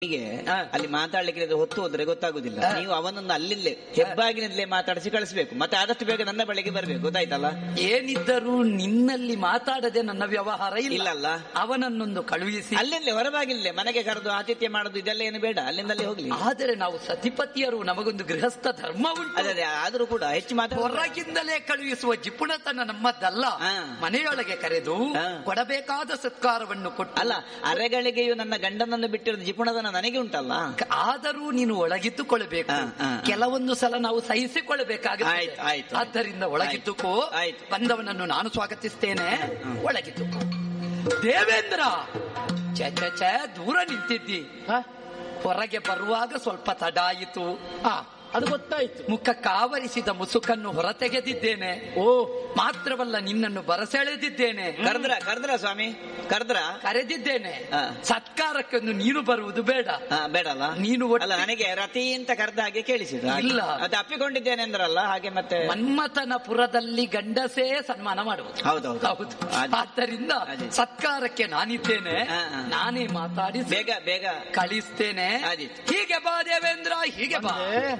ಹೀಗೆ ಹಾ. ಅಲ್ಲಿ ಮಾತಾಡ್ಲಿಕ್ಕೆ ಇದ್ರೆ ಹೊತ್ತು ಹೋದ್ರೆ ಗೊತ್ತಾಗುದಿಲ್ಲ ಹಾ. ನೀವು ಅವನನ್ನು ಅಲ್ಲಿಲ್ಲೇ ಹೆಬ್ಬಾಗಿನಲ್ಲೇ ಮಾತಾಡಿಸಿ ಕಳಿಸ್ಬೇಕು ಮತ್ತೆ ಆದಷ್ಟು ಬೇಗ ನನ್ನ ಬಳಿಗೆ ಬರ್ಬೇಕು ಗೊತ್ತಾಯ್ತಲ್ಲ ಏನಿದ್ದರೂ ನಿನ್ನಲ್ಲಿ ಮಾತಾಡದೆ ನನ್ನ ವ್ಯವಹಾರ ಇಲ್ಲ ಇಲ್ಲಲ್ಲ ಅವನನ್ನೊಂದು ಕಳುಹಿಸಿ ಅಲ್ಲಿಂದಲೇ ಹೊರಬಾಗಿಲ್ಲೇ ಮನೆಗೆ ಕರೆದು ಆತಿಥ್ಯ ಮಾಡುದು ಇದೆಲ್ಲ ಏನು ಬೇಡ ಅಲ್ಲಿಂದಲೇ ಹೋಗ್ಲಿ ಆದರೆ ನಾವು ಸತಿಪತಿಯರು ನಮಗೊಂದು ಗೃಹಸ್ಥ ಧರ್ಮ ಉಂಟು ಅದೇ ಅದೇ ಆದ್ರೂ ಕೂಡ ಹೆಚ್ಚು ಮಾತಾಡ ಹೊರಗಿಂದಲೇ ಕಳುಹಿಸುವ ಜಿಪುಣತನ ನಮ್ಮದ್ದಲ್ಲ ಹಾ. ಮನೆಯೊಳಗೆ ಕರೆದು ಹಾ. ಕೊಡಬೇಕಾದ ಸತ್ಕಾರವನ್ನು ಕೊಟ್ಟು ಅಲ್ಲ ಅರೆಗಳಿಗೆಯೂ ನನ್ನ ಗಂಡನನ್ನು ಬಿಟ್ಟಿರೋದು ಜಿಪುಣದನ ನನಗೆ ಉಂಟಲ್ಲ ಆದರೂ ನೀನು ಒಳಗಿದ್ದುಕೊಳ್ಬೇಕು ಹಾ, ಹಾ, ಹಾ. ಕೆಲವೊಂದು ಸಲ ನಾವು ಸಹಿಸಿಕೊಳ್ಳಬೇಕಾಗುತ್ತೆ ಆಯ್ತು, ಆಯ್ತು. ಆದ್ದರಿಂದ ಒಳಗಿದ್ದುಕೋ ಆಯ್ತು. ಬಂದವನನ್ನು ನಾನು ಸ್ವಾಗತಿಸ್ತೇನೆ ಹಾ. ಒಳಗಿದ್ದುಕೋ ದೇವೇಂದ್ರ ಛೆ ಛೆ ಛೆ ದೂರ ನಿಂತಿದ್ದಿ ಹೊರಗೆ ಬರುವಾಗ ಸ್ವಲ್ಪ ತಡ ಆಯಿತು ಆ ಅದು ಗೊತ್ತಾಯ್ತು ಮುಖ ಕಾವರಿಸಿದ ಮುಸುಕನ್ನು ಹೊರತೆಗೆದಿದ್ದೇನೆ ಓ ಮಾತ್ರವಲ್ಲ ನಿನ್ನನ್ನು ಬರಸೆಳೆದಿದ್ದೇನೆ ಕರ್ದ್ರ ಕರ್ದ್ರ ಸ್ವಾಮಿ ಕರ್ದ್ರ ಕರೆದಿದ್ದೇನೆ ಹಾ. ಸತ್ಕಾರಕ್ಕೊಂದು ನೀನು ಬರುವುದು ಬೇಡ ಹಾ, ಬೇಡಲ್ಲ ನೀನು ಒಟ್ಟಿ- ಅಲ್ಲ ನನಗೆ ರತಿ ಅಂತ ಕರೆದ ಹಾಗೆ ಕೇಳಿಸಿದ ಇಲ್ಲ. ಮತ್ತೆ ಅಪ್ಪಿಕೊಂಡಿದ್ದೇನೆ ಅಂದ್ರಲ್ಲ ಹಾಗೆ ಮತ್ತೆ ಮನ್ಮಥನ ಪುರದಲ್ಲಿ ಗಂಡಸೇ ಸನ್ಮಾನ ಮಾಡುವುದು ಹೌದೌದು. ಹೌದು ಅದೇ. ಆದ್ದರಿಂದ ಅದೇ. ಸತ್ಕಾರಕ್ಕೆ ನಾನಿದ್ದೇನೆ ಹಾ, ಹಾ. ನಾನೇ ಮಾತಾಡಿ ಬೇಗ ಬೇಗ ಕಳಿಸ್ತೇನೆ ಆದೀತು. ಹೀಗೆ ಬಾ ದೇವೇಂದ್ರ ಹೀಗೆ ಬಾ ಬಂದೆ.